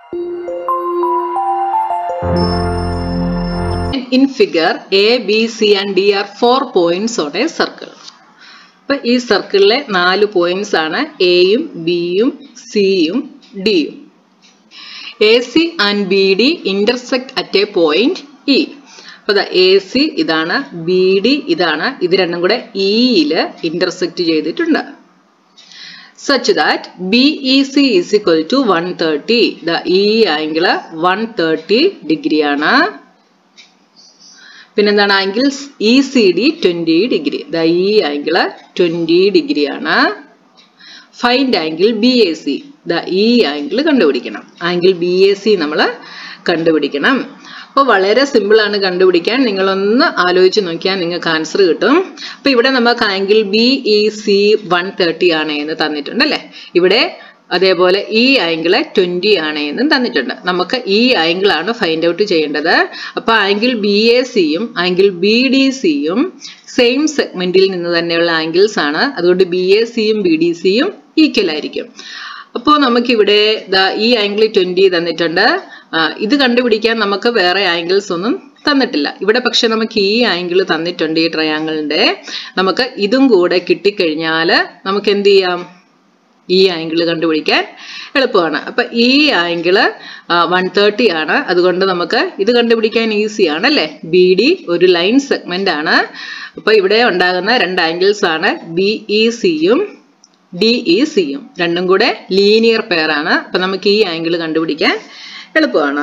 In figure, A, B, C and D are four points on a circle. അപ്പൊ ഈ സർക്കിളിലെ നാല് points ആണ് എയും ബിയും സിയും ഡിയും A C and B D intersect at a point E അപ്പൊ എ സി ഇതാണ് ബി ഡി ഇതാണ് ഇത് രണ്ടും കൂടെ ഇയില് ഇന്റർസെക്ട് ചെയ്തിട്ടുണ്ട് such that B E C is equal to one thirty the ഇ ആംഗിള് വൺ തേർട്ടി ഡിഗ്രി ആണ് പിന്നെന്താണ് angle E C D twenty degree the ഈ ആംഗിള് ട്വന്റി ഡിഗ്രി ആണ് find angle B A C the ഈ angle കണ്ടുപിടിക്കണം angle B A C നമ്മൾ കണ്ടുപിടിക്കണം അപ്പോൾ വളരെ സിമ്പിൾ ആണ് കണ്ടുപിടിക്കാൻ നിങ്ങളൊന്ന് ആലോചിച്ച് നോക്കിയാൽ നിങ്ങൾക്ക് ആൻസർ കിട്ടും അപ്പോൾ ഇവിടെ നമുക്ക് angle B E C one thirty ആണ് എന്ന് തന്നിട്ടുണ്ട് അല്ലേ ഇവിടെ അതേപോലെ ഈ ആംഗിള് ട്വന്റി ആണ് എന്നും തന്നിട്ടുണ്ട് നമുക്ക് ഈ ആംഗിൾ ആണ് ഫൈൻഡ് ഔട്ട് ചെയ്യേണ്ടത് അപ്പൊ ആംഗിൾ ബി എ സിയും ആംഗിൾ ബി ഡി സിയും സെയിം സെഗ്മെന്റിൽ നിന്ന് തന്നെയുള്ള ആംഗിൾസ് ആണ് അതുകൊണ്ട് ബി എ സിയും ബി ഡി സിയും ഈക്വൽ ആയിരിക്കും അപ്പോൾ നമുക്കിവിടെ ഈ ആംഗിൾ ട്വന്റി തന്നിട്ടുണ്ട് ഇത് കണ്ടുപിടിക്കാൻ നമുക്ക് വേറെ ആംഗിൾസ് ഒന്നും തന്നിട്ടില്ല ഇവിടെ പക്ഷെ നമുക്ക് ഈ ആംഗിൾ തന്നിട്ടുണ്ട് ഈ ട്രയാങ്കിളിന്റെ നമുക്ക് ഇതും കൂടെ കിട്ടിക്കഴിഞ്ഞാൽ നമുക്ക് എന്ത് ചെയ്യാം ഈ ആംഗിൾ കണ്ടുപിടിക്കാൻ എളുപ്പമാണ് അപ്പൊ ഈ ആംഗിള് വൺ തേർട്ടി ആണ് അതുകൊണ്ട് നമുക്ക് ഇത് കണ്ടുപിടിക്കാൻ ഈസി ആണ് അല്ലേ ബി ഡി ഒരു ലൈൻ സെഗ്മെന്റ് ആണ് അപ്പൊ ഇവിടെ ഉണ്ടാകുന്ന രണ്ട് ആംഗിൾസ് ആണ് ബി ഇ സിയും ഡി ഇ സിയും രണ്ടും കൂടെ ലീനിയർ പെയർ ആണ് അപ്പൊ നമുക്ക് ഈ ആംഗിൾ കണ്ടുപിടിക്കാൻ എളുപ്പമാണ്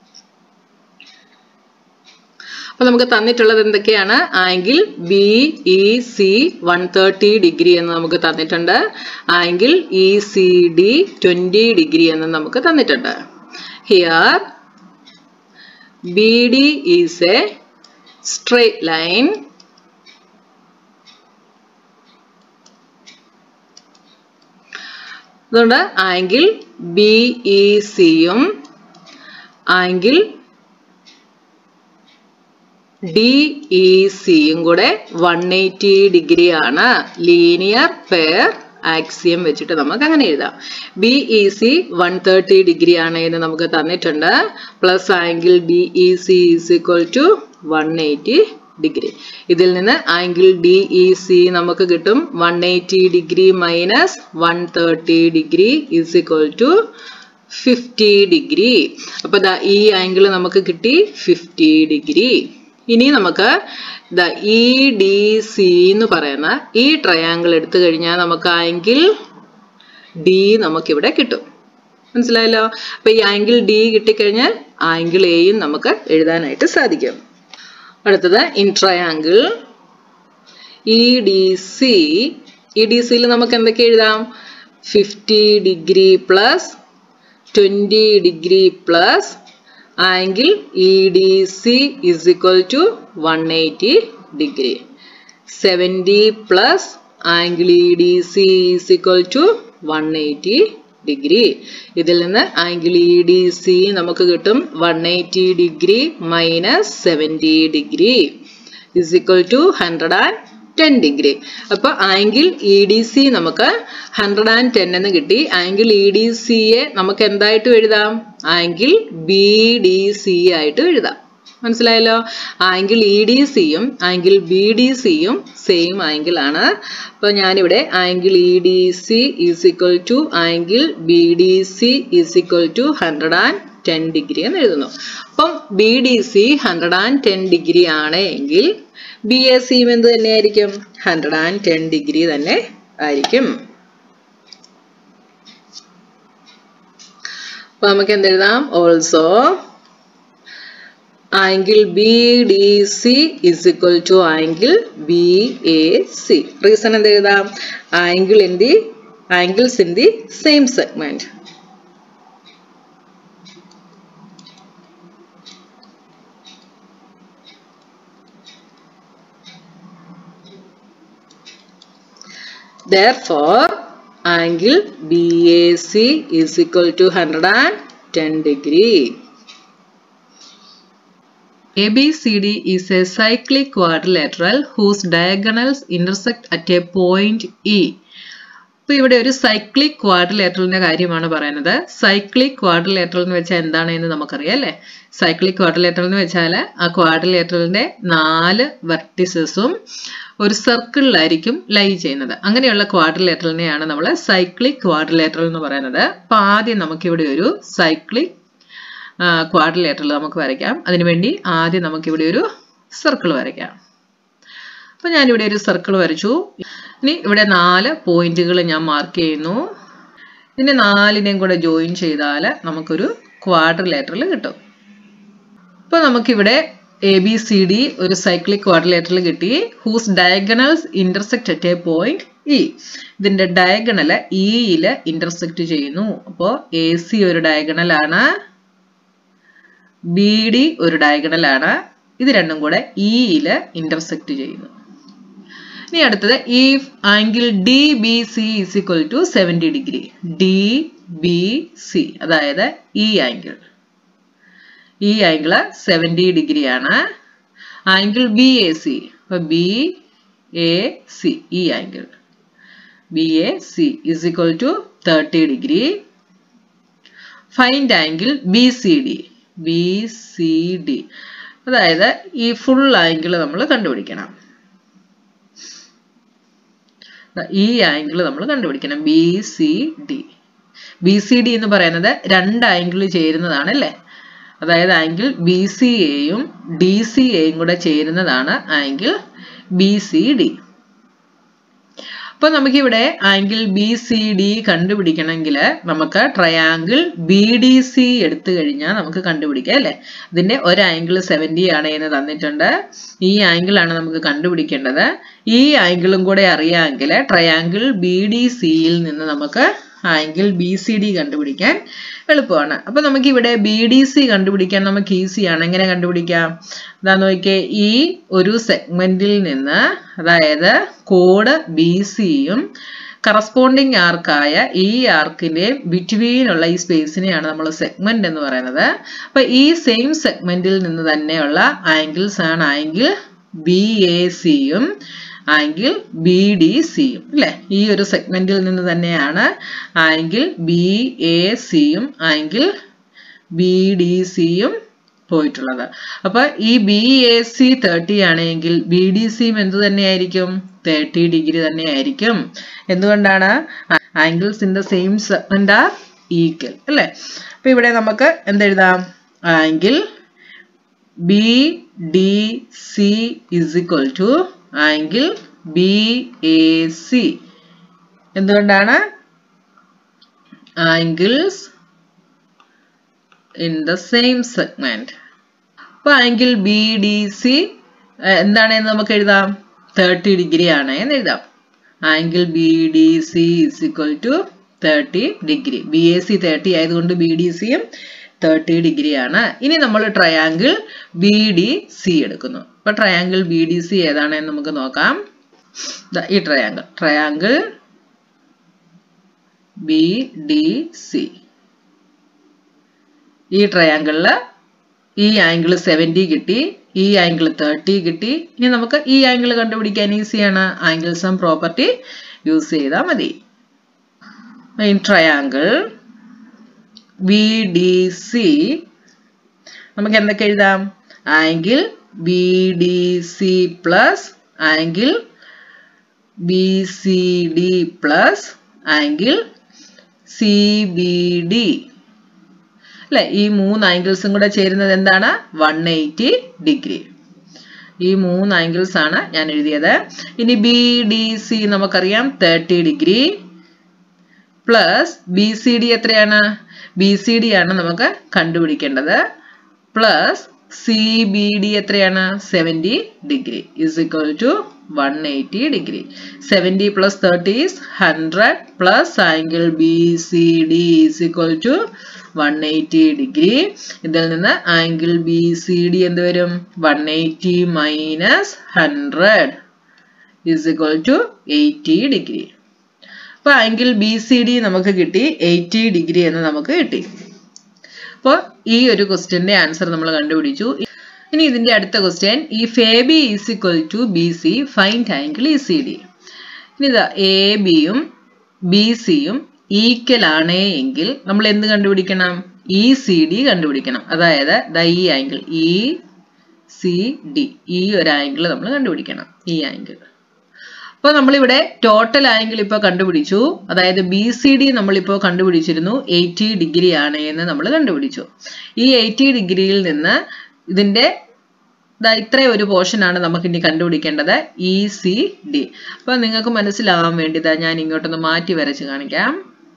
അപ്പൊ നമുക്ക് തന്നിട്ടുള്ളത് എന്തൊക്കെയാണ് angle B E C one thirty degree എന്ന് നമുക്ക് തന്നിട്ടുണ്ട് angle E C D twenty degree എന്ന് നമുക്ക് തന്നിട്ടുണ്ട് here B D is a straight line അതുകൊണ്ട് ആംഗിൾ ബി ഇ സിയും ആംഗിൾ ഡി ഇ സിയും കൂടെ വൺ എയ്റ്റി ഡിഗ്രി ആണ് ലീനിയർ പെയർ ആക്സിയം വെച്ചിട്ട് നമുക്ക് അങ്ങനെ എഴുതാം B E C one thirty degree ആണ് എന്ന് നമുക്ക് തന്നിട്ടുണ്ട് plus angle B E C is equal to one eighty degree ഇതിൽ നിന്ന് ആംഗിൾ ഡി ഇ സി നമുക്ക് കിട്ടും one eighty degree minus one thirty degree is equal to fifty degree അപ്പൊ ദാ ഈ ആംഗിൾ നമുക്ക് കിട്ടി ഫിഫ്റ്റി ഡിഗ്രി ഇനി നമുക്ക് ദ ഇ ഡി സി എന്ന് പറയുന്ന ഈ ട്രയാങ്കിൾ എടുത്തു കഴിഞ്ഞാൽ നമുക്ക് ആംഗിൾ ഡി നമുക്കിവിടെ കിട്ടും മനസ്സിലായല്ലോ അപ്പൊ ഈ ആംഗിൾ ഡി കിട്ടിക്കഴിഞ്ഞാൽ ആംഗിൾ എയും നമുക്ക് എഴുതാനായിട്ട് സാധിക്കും അടുത്തത് in triangle E D C E D സിയിൽ നമുക്ക് എന്തൊക്കെ എഴുതാം fifty degree plus twenty degree plus angle E D C is equal to one eighty degree seventy plus angle E D C is equal to one eighty degree ഇതിൽ നിന്ന് angle E D C നമുക്ക് കിട്ടും one eighty degree minus seventy degree is equal to hundred and ten degree അപ്പൊ angle E D C നമുക്ക് hundred and ten എന്ന് കിട്ടി angle E D സിയെ നമുക്ക് എന്തായിട്ടും എഴുതാം ആംഗിൾ ബി ഡി സി ആയിട്ട് എഴുതാം മനസ്സിലായല്ലോ ആംഗിൾ ഇ ഡി സിയും ആംഗിൾ ബി ഡി സിയും സെയിം ആംഗിൾ ആണ് അപ്പൊ ഞാനിവിടെ angle E D C is equal to angle B D C is equal to hundred and ten degree എന്ന് എഴുതുന്നു അപ്പം B D C hundred and ten degree ആണ് എങ്കിൽ ബി എ സിയും എന്ത് തന്നെയായിരിക്കും ഹൺഡ്രഡ് ആൻഡ് ടെൻ ഡിഗ്രി തന്നെ ആയിരിക്കും അപ്പൊ നമുക്ക് എന്തെഴുതാം also angle B D C is equal to angle B A C reason എന്ത് എഴുതാം angle in the angles in the same segment Therefore, angle BAC is equal to 110 degree. ABCD is a cyclic quadrilateral whose diagonals intersect at a point E. അപ്പൊ ഇവിടെ ഒരു cyclic ക്വാഡ്രിലേറ്ററലിന്റെ കാര്യമാണ് പറയുന്നത് cyclic quadrilateral എന്ന് വെച്ചാൽ എന്താണ് എന്ന് നമുക്കറിയാം അല്ലേ സൈക്ലിക് ക്വാഡ്രിലേറ്ററൽ എന്ന് വെച്ചാൽ ആ ക്വാഡ്രിലേറ്ററലിന്റെ നാല് വെർട്ടിസസും ഒരു സർക്കിളിലായിരിക്കും ലൈ ചെയ്യുന്നത് അങ്ങനെയുള്ള ക്വാഡ്രിലേറ്ററലിനെയാണ് നമ്മൾ സൈക്ലിക് ക്വാഡ്രിലേറ്ററൽ എന്ന് പറയുന്നത് അപ്പൊ ആദ്യം നമുക്കിവിടെ ഒരു സൈക്ലിക് ക്വാഡ്രിലേറ്ററൽ നമുക്ക് വരയ്ക്കാം അതിനുവേണ്ടി ആദ്യം നമുക്കിവിടെ ഒരു സർക്കിൾ വരയ്ക്കാം അപ്പൊ ഞാനിവിടെ ഒരു സർക്കിൾ വരച്ചു ഇനി ഇവിടെ നാല് പോയിന്റുകൾ ഞാൻ മാർക്ക് ചെയ്യുന്നു ഇതിനെ നാലിനെയും കൂടെ ജോയിൻ ചെയ്താൽ നമുക്കൊരു ക്വാഡ്രിലേറ്ററൽ കിട്ടും അപ്പൊ നമുക്കിവിടെ എ ബി സി ഡി ഒരു സൈക്ലിക് ക്വാഡ്രിലേറ്ററൽ കിട്ടി whose diagonals intersect at a point E ഇതിന്റെ ഡയഗണല് ഇയില് ഇന്റർസെക്ട് ചെയ്യുന്നു അപ്പോൾ എ സി ഒരു ഡയഗണൽ ആണ് ബി ഡി ഒരു ഡയഗണൽ ആണ് ഇത് രണ്ടും കൂടെ ഇയില് ഇന്റർസെക്ട് ചെയ്യുന്നു ഇനി അടുത്തത് ഈ angle D B C is equal to seventy degree D B C അതായത് ഈ ആംഗിൾ ഈ ആംഗിള് സെവൻറ്റി ഡിഗ്രി ആണ് ആംഗിൾ ബി എ സി അപ്പൊ ബി എ സി ഈ angle B A C is equal to thirty degree find angle B C D B C D അതായത് ഈ full angle നമ്മൾ കണ്ടുപിടിക്കണം ഈ ആംഗിൾ നമ്മൾ കണ്ടുപിടിക്കണം B C D B C D എന്ന് പറയുന്നത് രണ്ട് ആംഗിൾ ചേരുന്നതാണ് അല്ലേ അതായത് ആംഗിൾ ബി സി എയും ഡി സി എയും കൂടെ ചേരുന്നതാണ് ആംഗിൾ ബി സി ഡി അപ്പൊ നമുക്കിവിടെ ആംഗിൾ ബി സി ഡി കണ്ടുപിടിക്കണമെങ്കിൽ നമുക്ക് ട്രയാങ്കിൾ ബി ഡി സി എടുത്തു കഴിഞ്ഞാൽ നമുക്ക് കണ്ടുപിടിക്കാം അല്ലെ ഇതിന്റെ ഒരു ആംഗിൾ സെവൻറ്റി ആണ് എന്ന് തന്നിട്ടുണ്ട് ഈ ആംഗിൾ ആണ് നമുക്ക് കണ്ടുപിടിക്കേണ്ടത് ഈ ആംഗിളും കൂടെ അറിയാമെങ്കിൽ ട്രയാങ്കിൾ ബി ഡി സിയിൽ നിന്ന് നമുക്ക് ആംഗിൾ ബി സി ഡി കണ്ടുപിടിക്കാൻ എളുപ്പമാണ് അപ്പൊ നമുക്ക് ഇവിടെ ബി ഡി സി കണ്ടുപിടിക്കാൻ നമുക്ക് ഈസിയാണ് എങ്ങനെ കണ്ടുപിടിക്കാം എന്താ നോക്കിയേ ഈ ഒരു സെഗ്മെന്റിൽ നിന്ന് അതായത് കോഡ് ബി സിയും കറസ്പോണ്ടിങ് ആർക്കായ ഈ ആർക്കിന്റെ ബിറ്റ്വീൻ ഉള്ള ഈ സ്പേസിനെയാണ് നമ്മൾ സെഗ്മെന്റ് എന്ന് പറയുന്നത് അപ്പൊ ഈ സെയിം സെഗ്മെന്റിൽ നിന്ന് തന്നെയുള്ള ആംഗിൾസ് ആണ് ആംഗിൾ ബി എ സിയും ആംഗിൾ ബി ഡി സിയും അല്ലെ ഈ ഒരു സെഗ്മെന്റിൽ നിന്ന് തന്നെയാണ് ആംഗിൾ ബി എ സിയും ആംഗിൾ ബി ഡി സിയും പോയിട്ടുള്ളത് അപ്പൊ ഈ ബി എ സി തേർട്ടി ആണെങ്കിൽ ബി ഡി സിയും എന്ത് തന്നെയായിരിക്കും തേർട്ടി ഡിഗ്രി തന്നെയായിരിക്കും എന്തുകൊണ്ടാണ് angles in the same segment are equal അല്ലെ അപ്പൊ ഇവിടെ നമുക്ക് എന്തെഴുതാം angle B D C is equal to angle B A C എന്തുകൊണ്ടാണ് angles in the same segment അപ്പൊ ആംഗിൾ ബി ഡി സി എന്താണെന്ന് നമുക്ക് എഴുതാം തേർട്ടി ഡിഗ്രി ആണ് എന്ന് എഴുതാം angle B D C is equal to thirty degree B A C thirty ആയതുകൊണ്ട് B D സിയും തേർട്ടി ഡിഗ്രി ആണ് ഇനി നമ്മൾ ട്രയാങ്കിൾ ബി ഡി സി എടുക്കുന്നു അപ്പൊ ട്രയാങ്കിൾ ബി ഡി സി ഏതാണെന്ന് നമുക്ക് നോക്കാം ഈ triangle triangle B D C ഈ ട്രയാങ്കിളില് ഈ ആംഗിൾ സെവൻറ്റി കിട്ടി ഈ ആംഗിൾ തേർട്ടി കിട്ടി ഇനി നമുക്ക് ഈ ആംഗിൾ കണ്ടുപിടിക്കാൻ ഈസിയാണ് ആംഗിൾ സം പ്രോപ്പർട്ടി യൂസ് ചെയ്താൽ മതി in triangle B D C നമുക്ക് എന്തൊക്കെ എഴുതാം angle B D C plus angle B C D plus angle C B D അല്ലെ ഈ മൂന്ന് ആംഗിൾസും കൂടെ ചേരുന്നത് എന്താണ് വൺ എയ്റ്റി ഡിഗ്രി ഈ മൂന്ന് ആംഗിൾസ് ആണ് ഞാൻ എഴുതിയത് ഇനി ബി ഡി സി നമുക്കറിയാം thirty degree plus B C D എത്രയാണ് ബി സി ഡി ആണ് നമുക്ക് കണ്ടുപിടിക്കേണ്ടത് പ്ലസ് സി ബി ഡി എത്രയാണ് seventy degree is equal to one eighty degree seventy plus thirty is hundred plus angle B C D is equal to one eighty degree ഇതിൽ നിന്ന് angle B C D എന്ത് വരും one eighty minus hundred is equal to eighty degree അപ്പൊ angle B C D നമുക്ക് കിട്ടി eighty degree എന്ന് നമുക്ക് കിട്ടി അപ്പോൾ ഈ ഒരു ക്വസ്റ്റ്യന്റെ ആൻസർ നമ്മൾ കണ്ടുപിടിച്ചു ഇനി ഇതിന്റെ അടുത്ത ക്വസ്റ്റ്യൻ ഈ ഫെ B is equal to B C find angle E C D ഇനി ഇതാ എ ബിയും ബി സിയും ഈക്വൽ ആണ് എങ്കിൽ നമ്മൾ എന്ത് കണ്ടുപിടിക്കണം ഇ സി ഡി കണ്ടുപിടിക്കണം അതായത് ദ ഈ ആംഗിൾ ഇ സി ഡി ഈ ഒരു ആംഗിൾ നമ്മൾ കണ്ടുപിടിക്കണം ഈ ആംഗിൾ അപ്പോൾ നമ്മളിവിടെ ടോട്ടൽ ആംഗിൾ ഇപ്പോൾ കണ്ടുപിടിച്ചു അതായത് ബി സി ഡി നമ്മളിപ്പോൾ കണ്ടുപിടിച്ചിരുന്നു എയ്റ്റി ഡിഗ്രി ആണ് എന്ന് നമ്മൾ കണ്ടുപിടിച്ചു ഈ എയ്റ്റി ഡിഗ്രിയിൽ നിന്ന് ഇതിന്റെ ദാ ഇത്ര ഒരു പോർഷൻ ആണ് നമുക്ക് ഇനി കണ്ടുപിടിക്കേണ്ടത് ഇ സി ഡി അപ്പൊ നിങ്ങൾക്ക് മനസ്സിലാവാൻ വേണ്ടി ദാ ഞാൻ ഇങ്ങോട്ടൊന്ന് മാറ്റി വരച്ച് കാണിക്കാം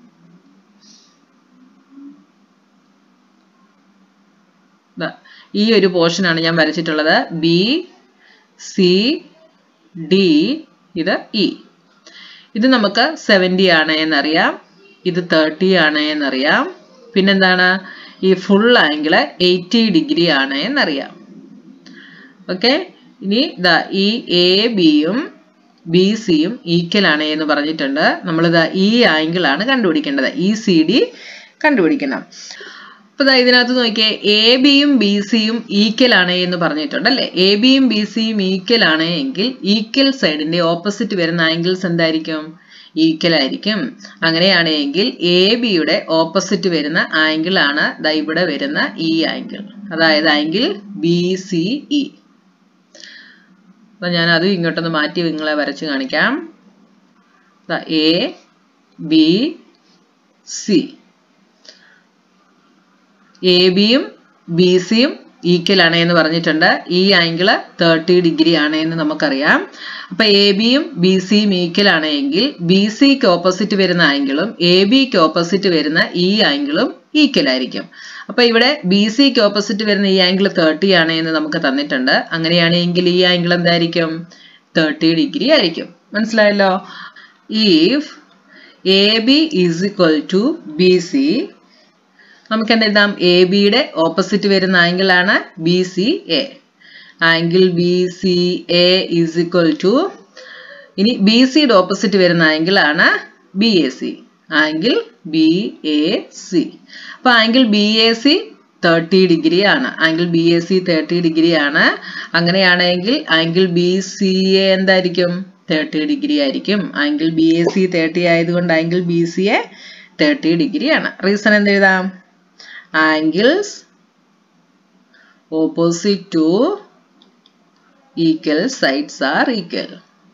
ദാ ഈ ഒരു പോർഷൻ ആണ് ഞാൻ വരച്ചിട്ടുള്ളത് ബി സി ഡി ഇത് ഇ ഇത് നമുക്ക് സെവൻറ്റി ആണ് എന്നറിയാം ഇത് തേർട്ടി ആണ് എന്നറിയാം പിന്നെന്താണ് ഈ ഫുൾ ആംഗിള് എയ്റ്റി ഡിഗ്രി ആണ് എന്നറിയാം ഓക്കെ ഇനി ദാ ഈ എ ബിയും ബി സിയും ഈക്വൽ ആണ് എന്ന് പറഞ്ഞിട്ടുണ്ട് നമ്മൾ ഇതാ ഈ ആംഗിൾ ആണ് കണ്ടുപിടിക്കേണ്ടത് ഇ സി ഡി കണ്ടുപിടിക്കണം അപ്പൊ ദാ ഇതിനകത്ത് നോക്കിയേ എ ബിയും ബി സിയും ഈക്വൽ ആണ് എന്ന് പറഞ്ഞിട്ടുണ്ട് അല്ലെ എ ബിയും ബി സിയും ഈക്വൽ ആണ് എങ്കിൽ ഈക്വൽ സൈഡിന്റെ ഓപ്പോസിറ്റ് വരുന്ന ആംഗിൾസ് എന്തായിരിക്കും ഈക്വൽ ആയിരിക്കും അങ്ങനെയാണെങ്കിൽ എ ബിയുടെ ഓപ്പോസിറ്റ് വരുന്ന ആംഗിൾ ആണ് ദാ ഇവിടെ വരുന്ന ഈ ആംഗിൾ അതായത് ആംഗിൾ ബി സി ഇ അപ്പൊ ഞാൻ അത് ഇങ്ങോട്ടൊന്ന് മാറ്റി നിങ്ങളെ വരച്ച് കാണിക്കാം എ ബി സി എ ബിയും ബി സിയും ഈക്വൽ ആണ് എന്ന് പറഞ്ഞിട്ടുണ്ട് ഈ ആംഗിള് തേർട്ടി ഡിഗ്രി ആണ് എന്ന് നമുക്കറിയാം അപ്പൊ എ ബിയും ബി സിയും ഈക്വൽ ആണ് എങ്കിൽ ബി സിക്ക് ഓപ്പോസിറ്റ് വരുന്ന ആംഗിളും എ ബിക്ക് ഓപ്പോസിറ്റ് വരുന്ന ഈ ആംഗിളും ഈക്വൽ ആയിരിക്കും അപ്പൊ ഇവിടെ ബി സിക്ക് ഓപ്പോസിറ്റ് വരുന്ന ഈ ആംഗിൾ തേർട്ടി ആണ് എന്ന് നമുക്ക് തന്നിട്ടുണ്ട് അങ്ങനെയാണെങ്കിൽ ഈ ആംഗിൾ എന്തായിരിക്കും തേർട്ടി ഡിഗ്രി ആയിരിക്കും മനസ്സിലായല്ലോ if A B is equal to B C നമുക്ക് എന്ത് എഴുതാം എ ബിയുടെ ഓപ്പോസിറ്റ് വരുന്ന ആംഗിൾ ആണ് B C A angle B C A is equal to ഇനി ബി സിയുടെ ഓപ്പോസിറ്റ് വരുന്ന ആംഗിൾ ആണ് B A C angle B A C അപ്പൊ angle B A C thirty degree ആണ് angle B A C thirty degree ആണ് അങ്ങനെയാണെങ്കിൽ angle B C A എന്തായിരിക്കും thirty degree ആയിരിക്കും angle B A C thirty ആയതുകൊണ്ട് angle B C A thirty degree ആണ് reason എന്ത് എഴുതാം angles opposite to equal sides are equal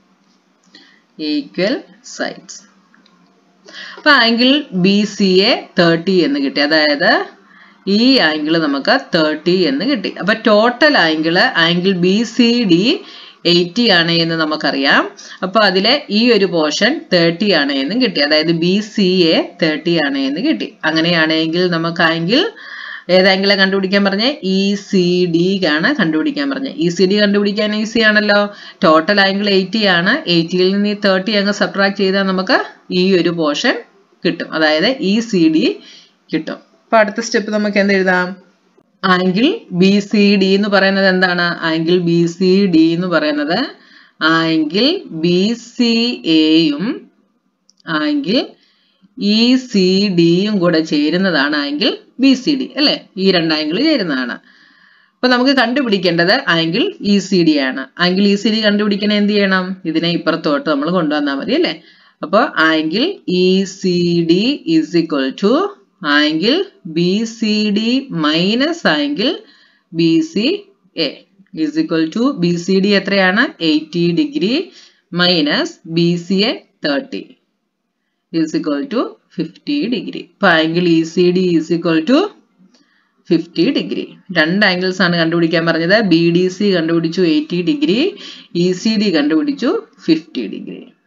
equal sides അപ്പൊ angle B C A thirty എന്ന് കിട്ടി അതായത് ഈ ആംഗിൾ നമുക്ക് തേർട്ടി എന്ന് കിട്ടി അപ്പൊ total angle angle B C D eighty ആണ് എന്ന് നമുക്കറിയാം അപ്പൊ അതിലെ ഈ ഒരു പോർഷൻ തേർട്ടി ആണ് എന്നും കിട്ടി അതായത് ബി സി എ തേർട്ടി ആണ് എന്ന് കിട്ടി അങ്ങനെയാണെങ്കിൽ നമുക്ക് ആംഗിൾ ഏതാങ്കിളെ കണ്ടുപിടിക്കാൻ പറഞ്ഞേ ഇ സി ഡി ആണ് കണ്ടുപിടിക്കാൻ പറഞ്ഞത് ഇ സി ഡി കണ്ടുപിടിക്കാൻ ഈസി ആണല്ലോ ടോട്ടൽ ആംഗിൾ എയ്റ്റി ആണ് എയ്റ്റിയിൽ നിന്ന് ഈ തേർട്ടി അങ്ങ് സബ്ട്രാക്ട് ചെയ്താൽ നമുക്ക് ഈ ഒരു പോർഷൻ കിട്ടും അതായത് ഇ സി ഡി കിട്ടും അപ്പൊ അടുത്ത സ്റ്റെപ്പ് നമുക്ക് എന്ത് എഴുതാം ആംഗിൾ ബി സി ഡി എന്ന് പറയുന്നത് എന്താണ് ആംഗിൾ ബി സി ഡി എന്ന് പറയുന്നത് ആംഗിൾ ബി സി എയും ആംഗിൾ ഇ സി ഡിയും കൂടെ ചേരുന്നതാണ് ആംഗിൾ ബി സി ഡി അല്ലെ ഈ രണ്ട് ആംഗിൾ ചേരുന്നതാണ് അപ്പൊ നമുക്ക് കണ്ടുപിടിക്കേണ്ടത് ആംഗിൾ ഇ സി ഡി ആണ് ആംഗിൾ ഇ സി ഡി കണ്ടുപിടിക്കണ എന്ത് ചെയ്യണം ഇതിനെ ഇപ്പുറത്തോട്ട് നമ്മൾ കൊണ്ടുവന്നാൽ മതി അല്ലെ അപ്പോൾ angle E C D is equal to angle B C D minus angle B C A is equal to B C D എത്രയാണ് eighty degree minus B C A thirty is equal to fifty degree ഇപ്പൊ angle E C D is equal to fifty degree രണ്ട് angles ആണ് കണ്ടുപിടിക്കാൻ പറഞ്ഞത് B D C കണ്ടുപിടിച്ചു eighty degree E C D കണ്ടുപിടിച്ചു fifty degree